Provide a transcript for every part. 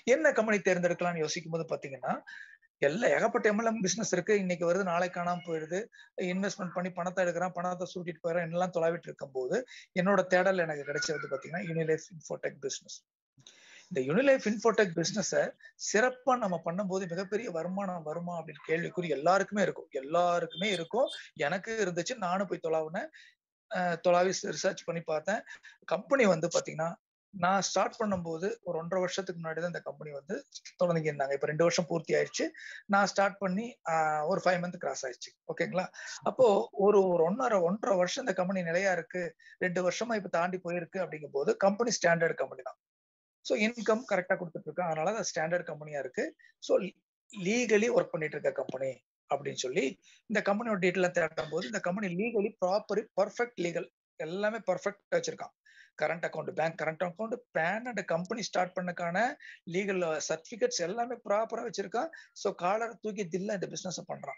என்ன கம்பெனி தேர்ந்தெடுக்கலாம்னு யோசிக்கும் போது பாத்தீங்கன்னா எல்லா ஏகப்பட்ட எம்எல்எம் பிசினஸ் இருக்கு இன்னைக்கு வருது நாளை காணாம போயிடுது இன்வெஸ்ட்மெண்ட் பண்ணி பணத்தை எடுக்கிறான் பணத்தை சுருட்டிட்டு போயிடறான் என்னெல்லாம் தொலைவிட்டு இருக்கும் போது என்னோட தேடல் எனக்கு கிடைச்சது பாத்தீங்கன்னா யூனிலைஃப் இன்ஃபோடெக் பிசினஸ் இந்த யூனிலைஃப் இன்ஃபோடெக் பிசினஸ் சிறப்பா நம்ம பண்ணும்போது மிகப்பெரிய வருமானம் வருமா அப்படின்னு கேள்விக்குறி எல்லாருக்குமே இருக்கும் எல்லாருக்குமே இருக்கும் எனக்கு இருந்துச்சு நானும் போய் தொலாவினேன் தொலாவி ரிசர்ச் பண்ணி பார்த்தேன் கம்பெனி வந்து பாத்தீங்கன்னா நான் ஸ்டார்ட் பண்ணும்போது ஒரு ஒன்றரை வருஷத்துக்கு முன்னாடி தான் இந்த கம்பெனி வந்து தொடர்ந்து இருந்தாங்க இப்ப ரெண்டு வருஷம் பூர்த்தி ஆயிடுச்சு நான் ஸ்டார்ட் பண்ணி ஒரு ஃபைவ் மந்த் கிராஸ் ஆயிடுச்சு ஓகேங்களா அப்போ ஒரு ஒரு ஒன்னரை ஒன்றரை வருஷம் இந்த கம்பெனி நிலையா இருக்கு ரெண்டு வருஷமா இப்ப தாண்டி போயிருக்கு அப்படிங்கும் போது கம்பெனி ஸ்டாண்டர்ட் கம்பெனி தான் ஸோ இன்கம் கரெக்டா கொடுத்துட்டு இருக்கேன் அதனால அது ஸ்டாண்டர்ட் கம்பெனியா இருக்கு ஸோ லீகலி ஒர்க் பண்ணிட்டு இருக்க கம்பெனி அப்படின்னு சொல்லி இந்த கம்பெனியோட டீட்டெயில் தேடும் போது இந்த company legally proper perfect legal எல்லாமே பர்ஃபெக்ட் வச்சிருக்கான் current account bank current account PAN and company start பண்ணக்கான லீகல் சர்டிபிகேட்ஸ் எல்லாமே ப்ராப்பரா வச்சிருக்கான் ஸோ காலரை தூக்கி தில்ல இந்த பிசினஸ் பண்றான்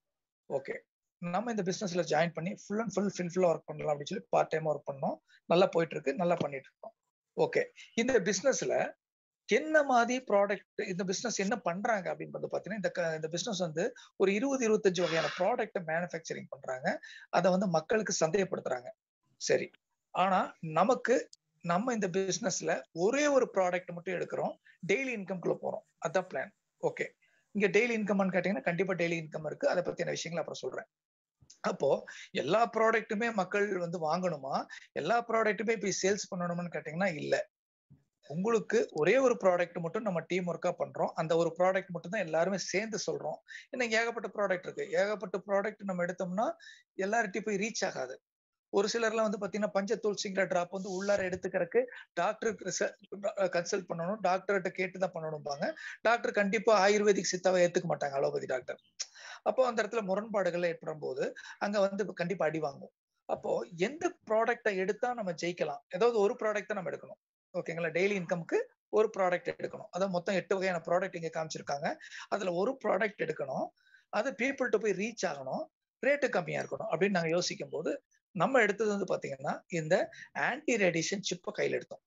ஓகே நம்ம இந்த பிசினஸ்ல ஜாயின் பண்ணி ஃபுல் அண்ட் ஃபுல் ஃபில் ஃபுல்லா ஒர்க் பண்ணலாம் அப்படின்னு சொல்லி பார்ட் டைம் ஒர்க் பண்ணோம் நல்லா போயிட்டு இருக்கு நல்லா பண்ணிட்டு இருக்கோம் ஓகே இந்த பிசினஸ்ல என்ன மாதிரி ப்ராடக்ட் இந்த பிசினஸ் என்ன பண்றாங்க அப்படின்னு வந்து பாத்தீங்கன்னா இந்த இந்த பிசினஸ் வந்து ஒரு இருபது இருபத்தஞ்சு வகையான ப்ராடக்ட் மேனுஃபேக்சரிங் பண்றாங்க அதை வந்து மக்களுக்கு சந்தேகப்படுத்துறாங்க சரி ஆனா நமக்கு நம்ம இந்த பிசினஸ்ல ஒரே ஒரு ப்ராடக்ட் மட்டும் எடுக்கிறோம் டெய்லி இன்கம்குள்ள போறோம் அதான் பிளான் ஓகே இங்க டெய்லி இன்கம்னு கேட்டீங்கன்னா கண்டிப்பா டெய்லி இன்கம் இருக்கு அதை பத்தின விஷயங்களை அப்புறம் சொல்றேன் அப்போ எல்லா ப்ராடக்ட்டுமே மக்கள் வந்து வாங்கணுமா எல்லா ப்ராடக்ட்டுமே போய் சேல்ஸ் பண்ணணுமான்னு கேட்டீங்கன்னா இல்ல உங்களுக்கு ஒரே ஒரு ப்ராடக்ட் மட்டும் நம்ம டீம் ஒர்க்கா பண்றோம் அந்த ஒரு ப்ராடக்ட் மட்டும் தான் எல்லாருமே சேர்ந்து சொல்றோம் ஏன்னா ஏகப்பட்ட ப்ராடக்ட் இருக்கு ஏகப்பட்ட ப்ராடக்ட் நம்ம எடுத்தோம்னா எல்லார்ட்டையும் போய் ரீச் ஆகாது ஒரு சிலர்லாம் வந்து பாத்தீங்கன்னா பஞ்சத்தூள் சிங்கிற டிராப் வந்து உள்ளார எடுத்துக்கிறதுக்கு டாக்டருக்கு கன்சல்ட் பண்ணணும் டாக்டர்கிட்ட கேட்டு தான் பண்ணணும்பாங்க டாக்டர் கண்டிப்பா ஆயுர்வேதிக் சித்தாவை ஏத்துக்க மாட்டாங்க அலோபதி டாக்டர் அப்போ அந்த இடத்துல முரண்பாடுகள் ஏற்படும் போது அங்க வந்து கண்டிப்பா அடி வாங்கும் அப்போ எந்த ப்ராடக்டை எடுத்தா நம்ம ஜெயிக்கலாம் ஏதாவது ஒரு ப்ராடக்ட் நம்ம எடுக்கணும் ஓகேங்களா டெய்லி இன்கம்க்கு ஒரு ப்ராடக்ட் எடுக்கணும் அதான் மொத்தம் எட்டு வகையான ப்ராடக்ட் இங்க காமிச்சிருக்காங்க அதுல ஒரு ப்ராடக்ட் எடுக்கணும் அது பீப்புள்கிட்ட போய் ரீச் ஆகணும் ரேட்டு கம்மியா இருக்கணும் அப்படின்னு நாங்க யோசிக்கும் போது நம்ம எடுத்தது வந்து பாத்தீங்கன்னா இந்த ஆன்டி ரேடியேஷன் சிப்பை கையில் எடுத்தோம்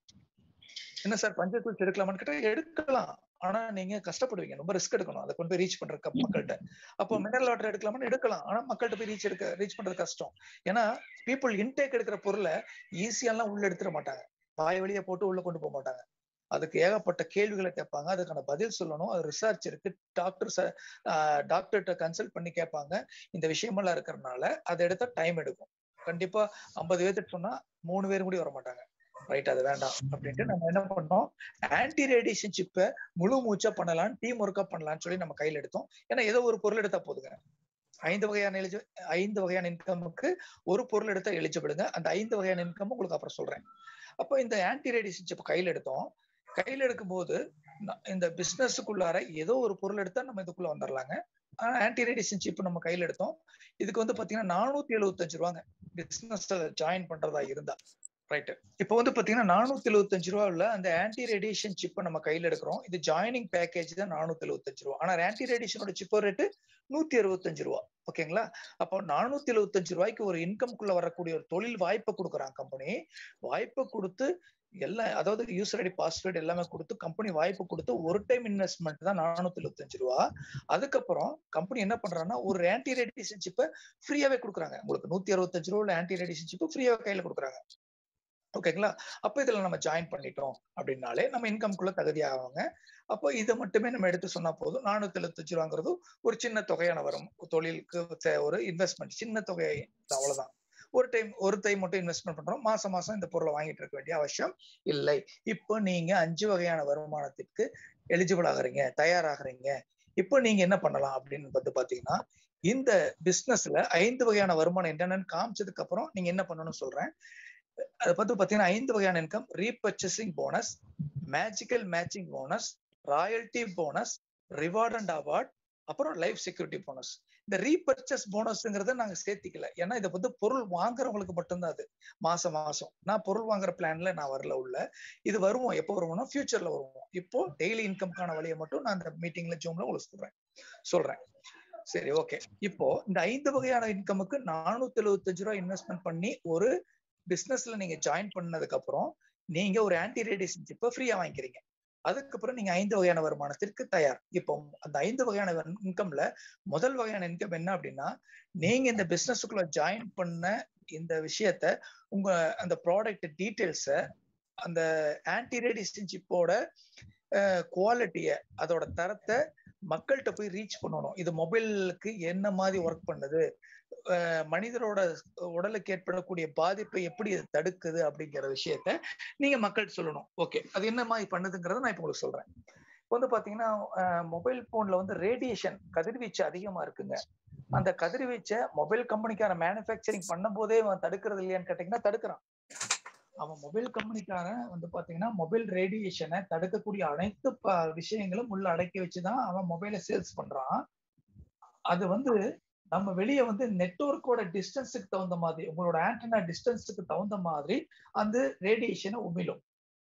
என்ன சார் பஞ்சத்தூள் எடுக்கலாமான்னு கேட்டா எடுக்கலாம் ஆனா நீங்க கஷ்டப்படுவீங்க ரொம்ப ரிஸ்க் எடுக்கணும் அதை கொண்டு போய் ரீச் பண்ற மக்கள்கிட்ட அப்போ மினரல் வாட்டர் எடுக்கலாமான்னு எடுக்கலாம் ஆனா மக்கள்கிட்ட போய் ரீச் எடுக்க ரீச் பண்றது கஷ்டம் ஏன்னா பீப்புள் இன்டேக் எடுக்கிற பொருளை ஈஸியெல்லாம் உள்ள எடுத்துட மாட்டாங்க வாய் வழியை போட்டு உள்ள கொண்டு போக மாட்டாங்க அதுக்கு ஏகப்பட்ட கேள்விகளை கேட்பாங்க அதுக்கான பதில் சொல்லணும் அது ரிசர்ச் இருக்கு டாக்டர் டாக்டர்கிட்ட கன்சல்ட் பண்ணி கேட்பாங்க இந்த விஷயமெல்லாம் இருக்கிறதுனால அதை எடுத்தா டைம் எடுக்கும் கண்டிப்பா ஐம்பது பேர்த்துட்டு சொன்னா மூணு பேர் கூட வர மாட்டாங்க ரைட் அது வேண்டாம் அப்படின்ட்டு நம்ம என்ன பண்ணோம் ஆன்டி ரேடியேஷன் சிப்பை முழு மூச்சா பண்ணலாம் டீம் ஒர்க்கா பண்ணலாம்னு சொல்லி நம்ம கையில் எடுத்தோம் ஏன்னா ஏதோ ஒரு பொருள் எடுத்தா போதுங்க ஐந்து வகையான எலிஜி ஐந்து வகையான இன்கமுக்கு ஒரு பொருள் எடுத்தா எலிஜிபிளுங்க அந்த ஐந்து வகையான இன்கம் உங்களுக்கு அப்புறம் சொல்றேன் அப்போ இந்த ஆன்டி ரேடியேஷன் சிப் கையில் எடுத்தோம் கையில் எடுக்கும் போது இந்த பிசினஸுக்குள்ளார ஏதோ ஒரு பொருள் எடுத்தா நம்ம இதுக்குள்ள வந்துடலாங்க ஆனா ஆன்டி ரேடியேஷன் சிப் நம்ம கையில் எடுத்தோம் இதுக்கு வந்து பாத்தீங்கன்னா நானூத்தி எழுபத்தஞ்சு ரூபாங்க பிசினஸ் ஜாயின் பண்றதா இருந்தா ரைட் இப்போ வந்து பாத்தீங்கன்னா நானூத்தி எழுபத்தஞ்சு ரூபா உள்ள அந்த ஆன்டி ரேடியேஷன் சிப்பை நம்ம கையில எடுக்கிறோம் இது ஜாயினிங் பேக்கேஜ் தான் நானூத்தி எழுபத்தஞ்சு ரூபா ஆனா ஆன்டி ரேடியேஷனோட சிப்போ ரேட்டு நூத்தி அறுபத்தஞ்சு ரூபா ஓகேங்களா அப்போ நானூத்தி எழுபத்தஞ்சு ரூபாய்க்கு ஒரு இன்கம்குள்ள வரக்கூடிய ஒரு தொழில் வாய்ப்பை கொடுக்குறான் கம்பெனி வாய்ப்பை கொடுத்து எல்லாம் அதாவது யூசர் ஐடி பாஸ்வேர்டு எல்லாமே கொடுத்து கம்பெனி வாய்ப்பு கொடுத்து ஒரு டைம் இன்வெஸ்ட்மெண்ட் தான் நானூத்தி எழுபத்தஞ்சு ரூபா அதுக்கப்புறம் கம்பெனி என்ன பண்றாங்கன்னா ஒரு ஆன்டி ரேடியேஷன் சிப்பை ஃப்ரீயாவே கொடுக்குறாங்க உங்களுக்கு நூத்தி அறுபத்தஞ்சு ரூபா ஆன்டி ரேடியேஷன் சிப்பு ஃப்ரீயாவே கையில கொடுக்குறாங்க ஓகேங்களா அப்ப இதுல நம்ம ஜாயின் பண்ணிட்டோம் அப்படின்னாலே நம்ம இன்கம்குள்ள தகுதியாகுவாங்க அப்போ இதை மட்டுமே நம்ம எடுத்து சொன்னா போதும் நானூத்தி எழுபத்தஞ்சு ரூபாங்கிறது ஒரு சின்ன தொகையான வரும் தொழிலுக்கு ஒரு இன்வெஸ்ட்மெண்ட் சின்ன தொகை அவ்வளவுதான் ஒரு டைம் ஒரு டைம் மட்டும் இன்வெஸ்ட்மெண்ட் பண்றோம் மாசம் மாசம் இந்த பொருளை வாங்கிட்டு இருக்க வேண்டிய அவசியம் இல்லை இப்போ நீங்க அஞ்சு வகையான வருமானத்திற்கு எலிஜிபிள் ஆகுறீங்க தயாராகிறீங்க இப்போ நீங்க என்ன பண்ணலாம் அப்படின்னு வந்து பாத்தீங்கன்னா இந்த பிசினஸ்ல ஐந்து வகையான வருமானம் என்னென்னு காமிச்சதுக்கு அப்புறம் நீங்க என்ன பண்ணணும்னு சொல்றேன் அதை பார்த்து பாத்தீங்கன்னா ஐந்து வகையான income repurchasing bonus magical matching bonus royalty bonus reward and award அப்புறம் லைஃப் செக்யூரிட்டி போனஸ் இந்த ரீபர்ச்சஸ் போனஸ்ங்கிறத நாங்க சேர்த்திக்கல ஏன்னா இதை வந்து பொருள் வாங்குறவங்களுக்கு மட்டும்தான் அது மாசம் மாசம் நான் பொருள் வாங்குற பிளான்ல நான் வரல உள்ள இது வருவோம் எப்போ வருவோம்னா ஃபியூச்சர்ல வருவோம் இப்போ டெய்லி இன்கம்கான வழியை மட்டும் நான் இந்த மீட்டிங்ல ஜூம்ல உங்களுக்கு சொல்றேன் சொல்றேன் சரி ஓகே இப்போ இந்த ஐந்து வகையான இன்கமுக்கு நானூத்தி எழுபத்தஞ்சு ரூபாய் இன்வெஸ்ட்மெண்ட் பண்ணி ஒரு பிசினஸ்ல நீங்க ஜாயின் பண்ணதுக்கு அப்புறம் நீங்க ஒரு ஆன்டி ரேடியேஷன் சிப்பை ஃப்ரீயா வாங்கிக்கிறீங்க அதுக்கப்புறம் நீங்க ஐந்து வகையான வருமானத்திற்கு தயார் இப்போ அந்த ஐந்து வகையான இன்கம்ல முதல் வகையான இன்கம் என்ன அப்படின்னா நீங்க இந்த பிசினஸுக்குள்ள ஜாயின் பண்ண இந்த விஷயத்த உங்க அந்த ப்ராடக்ட் டீட்டெயில்ஸ அந்த ஆன்டி ரேடியேஷன் சிப்போட குவாலிட்டிய அதோட தரத்தை மக்கள்கிட்ட போய் ரீச் பண்ணணும் இது மொபைலுக்கு என்ன மாதிரி ஒர்க் பண்ணுது மனிதரோட உடலுக்கு ஏற்படக்கூடிய பாதிப்பை எப்படி இது தடுக்குது அப்படிங்கிற விஷயத்த நீங்க மக்கள் சொல்லணும் ஓகே அது என்ன மாதிரி பண்ணுதுங்கிறத நான் இப்ப உங்களுக்கு சொல்றேன் இப்போ வந்து பாத்தீங்கன்னா மொபைல் போன்ல வந்து ரேடியேஷன் கதிர்வீச்சு அதிகமா இருக்குங்க அந்த கதிர்வீச்சை மொபைல் கம்பெனிக்கார மேனுஃபேக்சரிங் பண்ணும் போதே அவன் தடுக்கிறது இல்லையான்னு கேட்டீங்கன்னா தடுக்கிறான் அவன் மொபைல் கம்பெனிக்காரன் வந்து பாத்தீங்கன்னா மொபைல் ரேடியேஷனை தடுக்கக்கூடிய அனைத்து விஷயங்களும் உள்ள அடக்கி வச்சுதான் அவன் மொபைலை சேல்ஸ் பண்றான் அது வந்து நம்ம வெளியே வந்து நெட்ஒர்க்கோட டிஸ்டன்ஸுக்கு தகுந்த மாதிரி உங்களோட ஆண்டனா டிஸ்டன்ஸுக்கு தகுந்த மாதிரி அந்த ரேடியேஷனை உமிழும்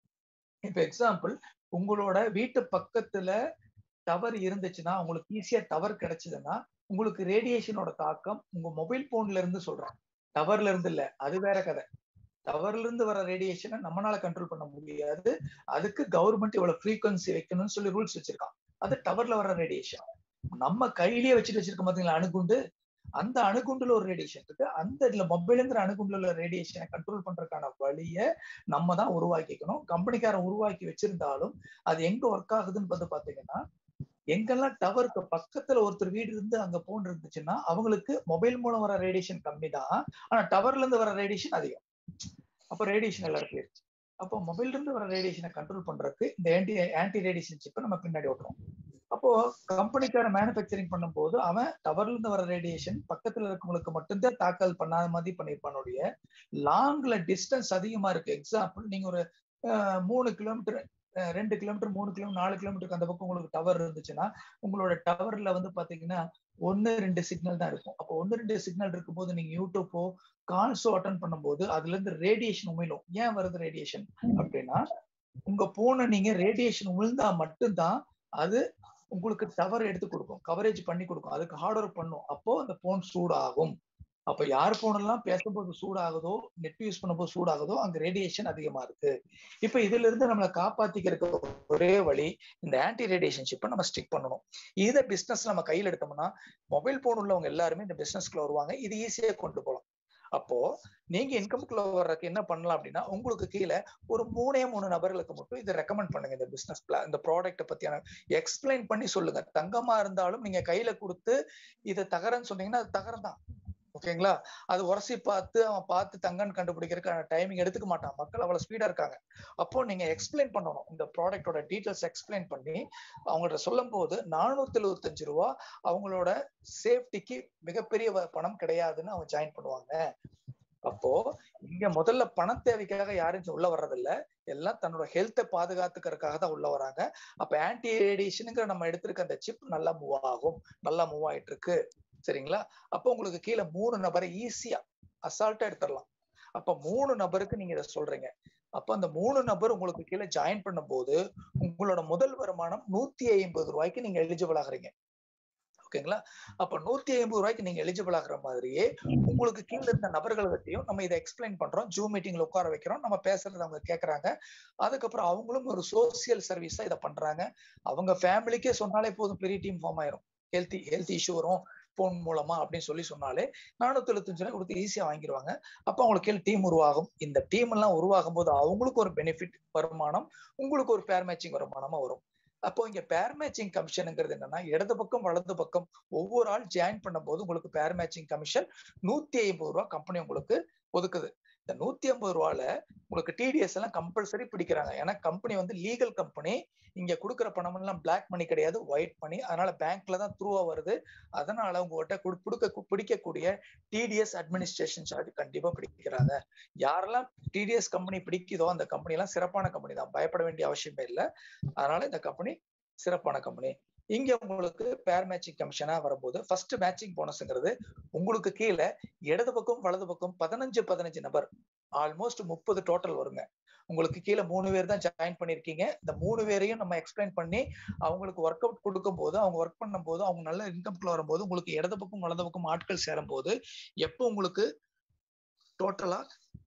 இப்ப எக்ஸாம்பிள் உங்களோட வீட்டு பக்கத்துல டவர் இருந்துச்சுன்னா உங்களுக்கு ஈஸியா டவர் கிடைச்சதுன்னா உங்களுக்கு ரேடியேஷனோட தாக்கம் உங்க மொபைல் போன்ல இருந்து சொல்றேன் டவர்ல இருந்து இல்ல அது வேற கதை டவர்ல இருந்து வர ரேடியேஷனை நம்மளால கண்ட்ரோல் பண்ண முடியாது அதுக்கு கவர்மெண்ட் இவ்வளவு ஃப்ரீக்வன்சி வைக்கணும்னு சொல்லி ரூல்ஸ் வச்சிருக்கான் அது டவர்ல வர ரேடியேஷன் நம்ம கையிலேயே வச்சுட்டு வச்சிருக்க பாத்தீங்களா அணுகுண்டு அந்த அணுகுண்டுல ஒரு ரேடியேஷன் இருக்கு அந்த இதுல மொபைலுங்கிற அணுகுண்டுல உள்ள ரேடியேஷனை கண்ட்ரோல் பண்றதுக்கான வழிய நம்ம தான் உருவாக்கிக்கணும் கம்பெனிக்காரன் உருவாக்கி வச்சிருந்தாலும் அது எங்க ஒர்க் ஆகுதுன்னு வந்து பாத்தீங்கன்னா எங்கெல்லாம் டவருக்கு பக்கத்துல ஒருத்தர் வீடு இருந்து அங்க போன் இருந்துச்சுன்னா அவங்களுக்கு மொபைல் மூலம் வர ரேடியேஷன் கம்மி தான் ஆனா டவர்ல இருந்து வர ரேடியேஷன் அதிகம் அப்போ ரேடியேஷன் எல்லாரும் போயிருச்சு அப்போ மொபைல்ல இருந்து வர ரேடியேஷனை கண்ட்ரோல் பண்றதுக்கு இந்த ஆன்டி ஆன்டி ரேடியேஷன் சிப்பை நம்ம பின்னாடி ஓட்டுறோம் அப்போ கம்பெனிக்கார மேனுஃபேக்சரிங் பண்ணும்போது அவன் டவர்ல இருந்து வர ரேடியேஷன் பக்கத்துல இருக்கவங்களுக்கு மட்டும்தான் தாக்கல் பண்ணாத மாதிரி பண்ணிருப்பானுடைய லாங்ல டிஸ்டன்ஸ் அதிகமா இருக்கு எக்ஸாம்பிள் நீங்க ஒரு மூணு கிலோமீட்டர் ரெண்டு கிலோமீட்டர் மூணு கிலோமீட்டர் நாலு கிலோமீட்டருக்கு அந்த பக்கம் உங்களுக்கு டவர் இருந்துச்சுன்னா உங்களோட டவர்ல வந்து பாத்தீங்கன்னா ஒன்னு ரெண்டு சிக்னல் தான் இருக்கும் அப்போ ஒன்னு ரெண்டு சிக்னல் இருக்கும் போது நீங்க யூடியூப்போ கால்ஸோ அட்டன் பண்ணும்போது அதுல இருந்து ரேடியேஷன் உமிழும் ஏன் வருது ரேடியேஷன் அப்படின்னா உங்க போனை நீங்க ரேடியேஷன் உமிழ்ந்தா மட்டும்தான் அது உங்களுக்கு டவர் எடுத்து கொடுக்கும் கவரேஜ் பண்ணி கொடுக்கும் அதுக்கு ஹார்ட்வேர் பண்ணும் அப்போ அந்த போன் சூடாகும் அப்ப யார் போனெல்லாம் பேசும்போது சூடாகுதோ நெட் யூஸ் பண்ணும்போது சூடாகுதோ அங்க ரேடியேஷன் அதிகமா இருக்கு இப்ப இதுல இருந்து நம்மளை காப்பாத்திக்கிறதுக்கு ஒரே வழி இந்த ஆன்டி ரேடியேஷன் ஷிப்பை நம்ம ஸ்டிக் பண்ணணும் இதை பிசினஸ் நம்ம கையில் எடுத்தோம்னா மொபைல் போன் உள்ளவங்க எல்லாருமே இந்த பிசினஸ்க்குள்ள வருவாங்க இது ஈஸியா கொண்டு போகலாம் அப்போ நீங்க இன்கம்குள்ள வர்றதுக்கு என்ன பண்ணலாம் அப்படின்னா உங்களுக்கு கீழே ஒரு மூணே மூணு நபர்களுக்கு மட்டும் இதை ரெக்கமெண்ட் பண்ணுங்க இந்த பிசினஸ் பிளான் இந்த ப்ராடக்ட்டை பத்தியான எக்ஸ்பிளைன் பண்ணி சொல்லுங்க தங்கமா இருந்தாலும் நீங்க கையில கொடுத்து இதை தகரன்னு சொன்னீங்கன்னா அது தகரம் தான் ஓகேங்களா அது உரசி பார்த்து அவன் பார்த்து தங்கன்னு கண்டுபிடிக்கிறதுக்கான டைமிங் எடுத்துக்க மாட்டான் மக்கள் அவ்வளவு ஸ்பீடா இருக்காங்க அப்போ நீங்க எக்ஸ்பிளைன் பண்ணணும் இந்த ப்ராடக்டோட டீட்டெயில்ஸ் எக்ஸ்பிளைன் பண்ணி அவங்கள்ட்ட சொல்லும் போது நானூத்தி எழுபத்தஞ்சு ரூபா அவங்களோட சேஃப்டிக்கு மிகப்பெரிய பணம் கிடையாதுன்னு அவங்க ஜாயின் பண்ணுவாங்க அப்போ இங்க முதல்ல பண தேவைக்காக யாரும் உள்ள வர்றதில்ல எல்லாம் தன்னோட ஹெல்த்தை பாதுகாத்துக்கிறதுக்காக தான் உள்ள வராங்க அப்ப ஆன்டி ரேடியேஷனுங்கிற நம்ம எடுத்திருக்க அந்த சிப் நல்லா மூவ் ஆகும் நல்லா மூவ் ஆயிட்டு இருக்கு சரிங்களா அப்போ உங்களுக்கு கீழே மூணு நபரை ஈஸியா அசால்ட்டா எடுத்துடலாம் அப்ப மூணு நபருக்கு நீங்க இதை சொல்றீங்க அப்ப அந்த மூணு நபர் உங்களுக்கு கீழே ஜாயின் பண்ணும்போது உங்களோட முதல் வருமானம் நூத்தி ஐம்பது ரூபாய்க்கு நீங்க எலிஜிபிள் ஆகுறீங்க ஓகேங்களா அப்ப நூத்தி ஐம்பது ரூபாய்க்கு நீங்க எலிஜிபிள் ஆகுற மாதிரியே உங்களுக்கு கீழே இருந்த நபர்கள் பற்றியும் நம்ம இதை எக்ஸ்பிளைன் பண்றோம் ஜூம் மீட்டிங்ல உட்கார வைக்கிறோம் நம்ம பேசுறது அவங்க கேட்கறாங்க அதுக்கப்புறம் அவங்களும் ஒரு சோசியல் சர்வீஸா இதை பண்றாங்க அவங்க ஃபேமிலிக்கே சொன்னாலே போதும் பெரிய டீம் ஃபார்ம் ஆயிரும் ஹெல்த்தி ஹெல்த் இஷ்யூ வரும் போன் மூலமா அப்படின்னு சொல்லி சொன்னாலே நானூத்தி எழுபத்தஞ்சு ரூபாய் கொடுத்து ஈஸியா வாங்கிடுவாங்க அப்ப அவங்களுக்கு கீழே டீம் உருவாகும் இந்த டீம் எல்லாம் உருவாகும் போது அவங்களுக்கு ஒரு பெனிஃபிட் வருமானம் உங்களுக்கு ஒரு பேர் மேட்சிங் வருமானமா வரும் அப்போ இங்க பேர் மேட்சிங் கமிஷனுங்கிறது என்னன்னா இடது பக்கம் வலது பக்கம் ஒவ்வொரு ஆள் ஜாயின் பண்ணும் போது உங்களுக்கு பேர் மேட்சிங் கமிஷன் நூத்தி ஐம்பது ரூபா கம்பெனி உங்களுக்கு ஒதுக்குது இந்த நூத்தி ஐம்பது ரூபால உங்களுக்கு டிடிஎஸ் எல்லாம் கம்பல்சரி பிடிக்கிறாங்க ஏன்னா கம்பெனி வந்து லீகல் கம்பெனி இங்க கொடுக்குற பணம் எல்லாம் பிளாக் மணி கிடையாது ஒயிட் மணி அதனால பேங்க்ல தான் த்ரூவா வருது அதனால உங்ககிட்ட கொடுக்க பிடிக்கக்கூடிய டிடிஎஸ் அட்மினிஸ்ட்ரேஷன் சார்ஜ் கண்டிப்பா பிடிக்கிறாங்க யாரெல்லாம் டிடிஎஸ் கம்பெனி பிடிக்குதோ அந்த கம்பெனி எல்லாம் சிறப்பான கம்பெனி தான் பயப்பட வேண்டிய அவசியமே இல்லை அதனால இந்த கம்பெனி சிறப்பான கம்பெனி இங்க உங்களுக்கு பேர் மேட்சிங் கமிஷனா வரும்போது ஃபர்ஸ்ட் மேட்சிங் போனஸ்ங்கிறது உங்களுக்கு கீழே இடது பக்கம் வலது பக்கம் பதினஞ்சு பதினஞ்சு நபர் ஆல்மோஸ்ட் முப்பது டோட்டல் வருங்க உங்களுக்கு கீழே மூணு பேர் தான் ஜாயின் பண்ணிருக்கீங்க இந்த மூணு பேரையும் நம்ம எக்ஸ்பிளைன் பண்ணி அவங்களுக்கு ஒர்க் அவுட் கொடுக்கும் போது அவங்க ஒர்க் பண்ணும் போது அவங்க நல்ல இன்கம்குள்ள வரும்போது உங்களுக்கு இடது பக்கம் வலது பக்கம் ஆட்கள் சேரும் போது எப்போ உங்களுக்கு டோட்டலா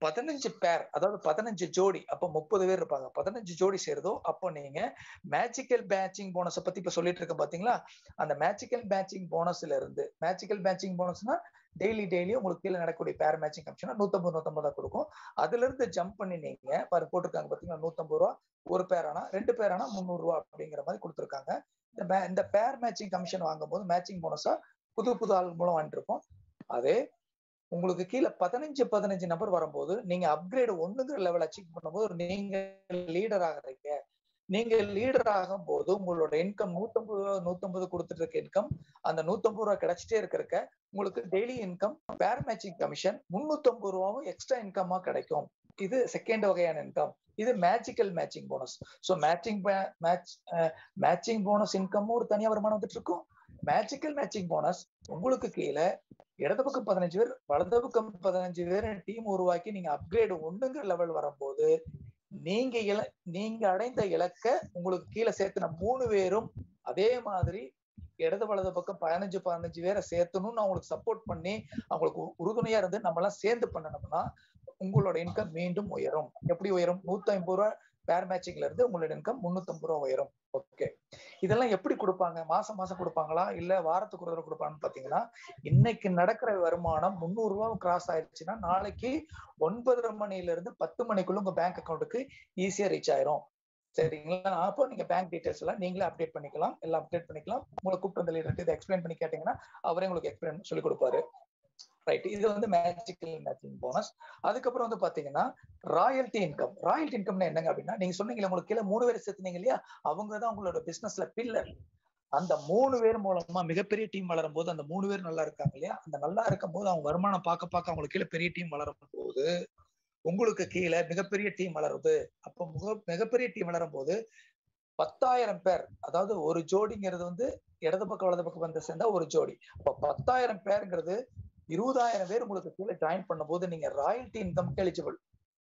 பதினஞ்சு பேர் அதாவது பதினஞ்சு ஜோடி அப்ப முப்பது பேர் இருப்பாங்க பதினஞ்சு ஜோடி சேருதோ அப்போ நீங்க மேஜிக்கல் பேட்சிங் போனஸை பத்தி இப்ப சொல்லிட்டு இருக்க பாத்தீங்களா அந்த மேஜிக்கல் பேட்சிங் போனஸ்ல இருந்து மேஜிக்கல் பேட்சிங் போனஸ்னா டெய்லி டெய்லி உங்களுக்கு கீழே நடக்கக்கூடிய பேர் மேட்சிங் கமிஷனா நூத்தம்பது நூத்தம்பதா கொடுக்கும் அதுல இருந்து ஜம்ப் பண்ணி நீங்க பாரு போட்டிருக்காங்க பாத்தீங்கன்னா நூத்தம்பது ரூபா ஒரு பேர் ஆனா ரெண்டு பேர் ஆனா முந்நூறு ரூபா அப்படிங்கிற மாதிரி கொடுத்துருக்காங்க இந்த மே- இந்த பேர் மேட்சிங் கமிஷன் வாங்கும்போது மேட்சிங் போனஸா புது புது ஆள் மூலம் வாங்கிட்டு இருப்போம் அதே உங்களுக்கு கீழே பதினஞ்சு பதினஞ்சு நபர் வரும்போது நீங்க அப்கிரேட் ஒண்ணுங்கிற லெவல் அச்சீவ் பண்ணும்போது நீங்க லீடர் ஆகுறீங்க நீங்க லீடர் ஆகும் போது உங்களோட இன்கம் நூத்தம்பது ரூபா நூத்தம்பது கொடுத்துட்டு இருக்க இன்கம் அந்த நூத்தம்பது ரூபா கிடைச்சிட்டே இருக்கிறக்க உங்களுக்கு daily income pair matching commission முன்னூத்தம்பது ரூபாவும் எக்ஸ்ட்ரா இன்கமா கிடைக்கும் இது செகண்ட் வகையான இன்கம் இது magical matching bonus so matching match matching bonus இன்கமும் ஒரு தனியா வருமானம் வந்துட்டு இருக்கும் மேஜிக்கல் மேட்சிங் போனஸ் உங்களுக்கு கீழே இடது பக்கம் பதினஞ்சு பேர் வலது பக்கம் பதினஞ்சு பேர் டீம் உருவாக்கி நீங்க அப்கிரேடு ஒண்ணுங்கிற லெவல் வரும்போது நீங்க இல நீங்க அடைந்த இலக்க உங்களுக்கு கீழே சேர்த்துன மூணு பேரும் அதே மாதிரி இடது வலது பக்கம் பதினஞ்சு பதினஞ்சு பேரை சேர்த்தணும்னு அவங்களுக்கு சப்போர்ட் பண்ணி அவங்களுக்கு உ- உறுதுணையா இருந்து நம்ம எல்லாம் சேர்ந்து பண்ணணும்னா உங்களோட இன்கம் மீண்டும் உயரும் எப்படி உயரும் நூத்தி ஐம்பது ரூபா பேர் மேட்சிங்ல இருந்து உங்களோட இன்கம் முன்னூத்தம்பது ரூபா உயரும் ஓகே இதெல்லாம் எப்படி கொடுப்பாங்க மாசம் மாசம் கொடுப்பாங்களா இல்ல வாரத்துக்கு ஒரு தடவை கொடுப்பாங்கன்னு பாத்தீங்கன்னா இன்னைக்கு நடக்கிற வருமானம் முந்நூறு ரூபாய் கிராஸ் ஆயிடுச்சுன்னா நாளைக்கு ஒன்பதரை மணில இருந்து பத்து மணிக்குள்ள உங்க பேங்க் அக்கௌண்ட்டுக்கு ஈஸியா ரீச் ஆயிரும் சரிங்களா அப்போ நீங்க பேங்க் டீடைல்ஸ் எல்லாம் நீங்களே அப்டேட் பண்ணிக்கலாம் எல்லாம் அப்டேட் பண்ணிக்கலாம் உங்களை கூப்பிட்டு வந்து leader கிட்ட இதை எக்ஸ்பிளைன் பண்ணி கேட்டீங்கன்னா அவரே உங்களுக்கு எக்ஸ்பிளைன் சொல்லி கொடுப்பாரு ரைட் இது வந்து மேஜிக்கல் மேட்சிங் போனஸ் அதுக்கப்புறம் வந்து பாத்தீங்கன்னா ராயல்டி இன்கம் ராயல்டி இன்கம்னா என்னங்க அப்படின்னா நீங்க சொன்னீங்களே உங்களுக்கு கீழே மூணு பேர் சேர்த்துனீங்க இல்லையா அவங்க தான் உங்களோட பிசினஸ்ல பில்லர் அந்த மூணு பேர் மூலமா மிகப்பெரிய டீம் வளரும் போது அந்த மூணு பேர் நல்லா இருக்காங்க இல்லையா அந்த நல்லா இருக்கும் போது அவங்க வருமானம் பார்க்க பார்க்க அவங்களுக்கு கீழே பெரிய டீம் வளரும் போது உங்களுக்கு கீழே மிகப்பெரிய டீம் வளருது அப்போ முக மிகப்பெரிய டீம் வளரும் போது பத்தாயிரம் பேர் அதாவது ஒரு ஜோடிங்கிறது வந்து இடது பக்கம் வலது பக்கம் வந்து சேர்ந்தா ஒரு ஜோடி அப்ப பத்தாயிரம் பேருங்கிறது இருபதாயிரம் பேர் உங்களுக்கு கீழே ஜாயின் பண்ணும்போது நீங்க ராயல்டி இன்கம் எலிஜிபிள்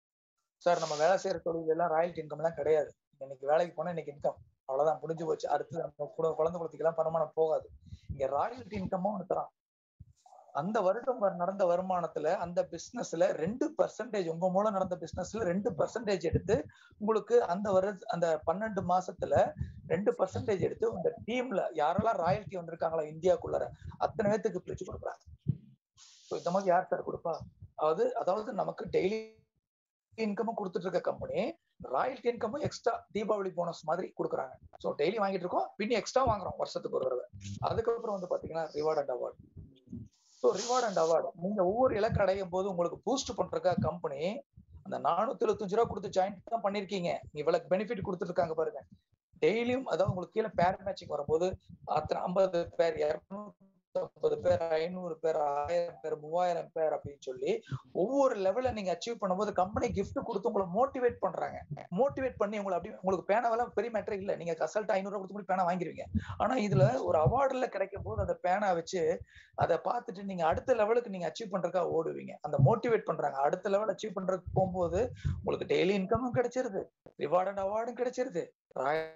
சார் நம்ம வேலை செய்யற தொழில் எல்லாம் ராயல்டி இன்கம் எல்லாம் கிடையாது இன்னைக்கு வேலைக்கு போனா இன்னைக்கு இன்கம் அவ்வளவுதான் முடிஞ்சு போச்சு அடுத்து நம்ம கூட குழந்தை குழந்தைக்கு எல்லாம் வருமானம் போகாது இங்க ராயல்டி இன்கமும் ஒன்று தரான் அந்த வருடம் வர- நடந்த வருமானத்துல அந்த பிசினஸ்ல ரெண்டு பர்சன்டேஜ் உங்க மூலம் நடந்த பிசினஸ்ல ரெண்டு பர்சன்டேஜ் எடுத்து உங்களுக்கு அந்த வர அந்த பன்னெண்டு மாசத்துல ரெண்டு பர்சன்டேஜ் எடுத்து உங்க டீம்ல யாரெல்லாம் ராயல்டி வந்திருக்காங்களோ இந்தியாக்குள்ளார அத்தனை பேத்துக்கு பிரிச்சு கொடுக்குறாங்க So இந்த மாதிரி யார் சார் கொடுப்பா அதாவது அதாவது நமக்கு டெய்லி இன்கமும் கொடுத்துட்டு இருக்க கம்பெனி ராயல்டி இன்கமும் எக்ஸ்ட்ரா தீபாவளி போனஸ் மாதிரி கொடுக்குறாங்க ஸோ டெய்லி வாங்கிட்டு இருக்கோம் பின்னி எக்ஸ்ட்ரா வாங்குறோம் வருஷத்துக்கு ஒரு தடவை அதுக்கப்புறம் வந்து பாத்தீங்கன்னா reward and award so reward and award நீங்க ஒவ்வொரு இலக்கு அடையும் போது உங்களுக்கு பூஸ்ட் பண்றக்கா கம்பெனி அந்த நானூத்தி எழுபத்தஞ்சு ரூபா கொடுத்து ஜாயின் தான் பண்ணிருக்கீங்க இவ்வளவு பெனிஃபிட் கொடுத்துருக்காங்க பாருங்க டெய்லியும் அதாவது உங்களுக்கு கீழே பேர் மேட்சிங் வரும்போது அத்தனை ஐம்பது பேர் இருநூத்தி பேர் ஐநூறு பேர் ஆயிரம் பேர் மூவாயிரம் பேர் அப்படின்னு சொல்லி ஒவ்வொரு லெவல்ல நீங்க அச்சீவ் பண்ணும்போது கம்பெனி gift கொடுத்து உங்களை மோட்டிவேட் பண்றாங்க மோட்டிவேட் பண்ணி உங்களை அப்படி உங்களுக்கு பேனாவெல்லாம் பெரிய மேட்டர் இல்ல நீங்க கசல்ட் ஐநூறு ரூபா கொடுத்து பேனா வாங்கிருவீங்க ஆனா இதுல ஒரு அவார்டுல கிடைக்கும் போது அந்த பேனா வச்சு அதை பார்த்துட்டு நீங்க அடுத்த லெவலுக்கு நீங்க அச்சீவ் பண்றதுக்கா ஓடுவீங்க அந்த மோட்டிவேட் பண்றாங்க அடுத்த லெவல் அச்சீவ் பண்றதுக்கு போகும்போது உங்களுக்கு டெய்லி இன்கமும் கிடைச்சிருது ரிவார்ட் அண்ட் அவார்டும் கிடைச்சிருது ராய-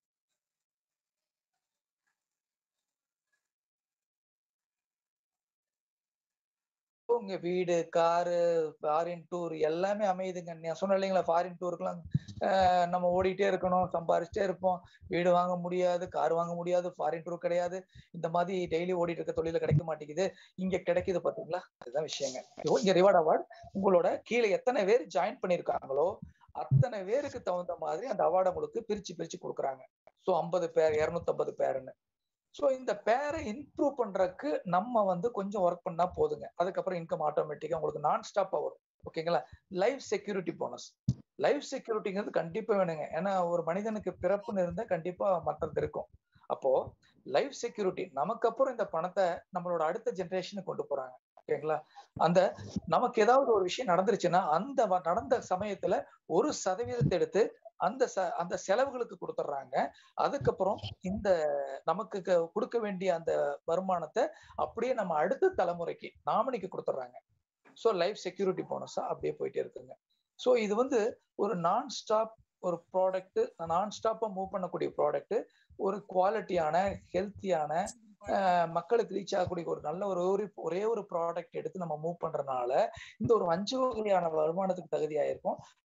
உங்க வீடு காரு ஃபாரின் டூர் எல்லாமே அமையுதுங்க நான் சொன்னேன் இல்லைங்களா ஃபாரின் டூருக்குலாம் நம்ம ஓடிட்டே இருக்கணும் சம்பாரிச்சிட்டே இருப்போம் வீடு வாங்க முடியாது கார் வாங்க முடியாது ஃபாரின் டூர் கிடையாது இந்த மாதிரி டெய்லி ஓடிட்டு இருக்க தொழில கிடைக்க மாட்டேங்குது இங்க கிடைக்குது பாத்தீங்களா அதுதான் விஷயங்க இப்போ இங்க ரிவார்ட் அவார்ட் உங்களோட கீழே எத்தனை பேர் ஜாயின் பண்ணிருக்காங்களோ அத்தனை பேருக்கு தகுந்த மாதிரி அந்த அவார்டை உங்களுக்கு பிரிச்சு பிரிச்சு கொடுக்குறாங்க ஸோ ஐம்பது பேர் இருநூத்தம்பது பேருன்னு ஸோ இந்த பேரை இம்ப்ரூவ் பண்றதுக்கு நம்ம வந்து கொஞ்சம் ஒர்க் பண்ணா போதுங்க அதுக்கப்புறம் இன்கம் ஆட்டோமேட்டிக்கா உங்களுக்கு நான் ஸ்டாப்பா வரும் ஓகேங்களா லைஃப் செக்யூரிட்டி போனஸ் லைஃப் செக்யூரிட்டிங்கிறது கண்டிப்பா வேணுங்க ஏன்னா ஒரு மனிதனுக்கு பிறப்புன்னு இருந்தா கண்டிப்பா மற்றது இருக்கும் அப்போ லைஃப் செக்யூரிட்டி நமக்கு அப்புறம் இந்த பணத்தை நம்மளோட அடுத்த ஜெனரேஷனுக்கு கொண்டு போறாங்க ஓகேங்களா அந்த நமக்கு ஏதாவது ஒரு விஷயம் நடந்துருச்சுன்னா அந்த வ- நடந்த சமயத்துல ஒரு சதவீதத்தை எடுத்து அந்த ச அந்த செலவுகளுக்கு கொடுத்துட்றாங்க அதுக்கப்புறம் இந்த நமக்கு க- கொடுக்க வேண்டிய அந்த வருமானத்தை அப்படியே நம்ம அடுத்த தலைமுறைக்கு நாமினிக்கு கொடுத்துட்றாங்க ஸோ லைஃப் செக்யூரிட்டி போனஸா அப்படியே போயிட்டே இருக்குங்க ஸோ இது வந்து ஒரு நான் ஸ்டாப் ஒரு ப்ராடக்ட் நான் ஸ்டாப்பா மூவ் பண்ணக்கூடிய ப்ராடக்ட் ஒரு குவாலிட்டியான ஹெல்த்தியான அஹ், மக்களுக்கு ரீச் ஆகக்கூடிய ஒரு நல்ல ஒரு ஒரு ஒரே ஒரு ப்ராடக்ட் எடுத்து நம்ம மூவ் பண்றதுனால இந்த ஒரு அஞ்சு வகையான வருமானத்துக்கு தகுதியாயிருக்கும்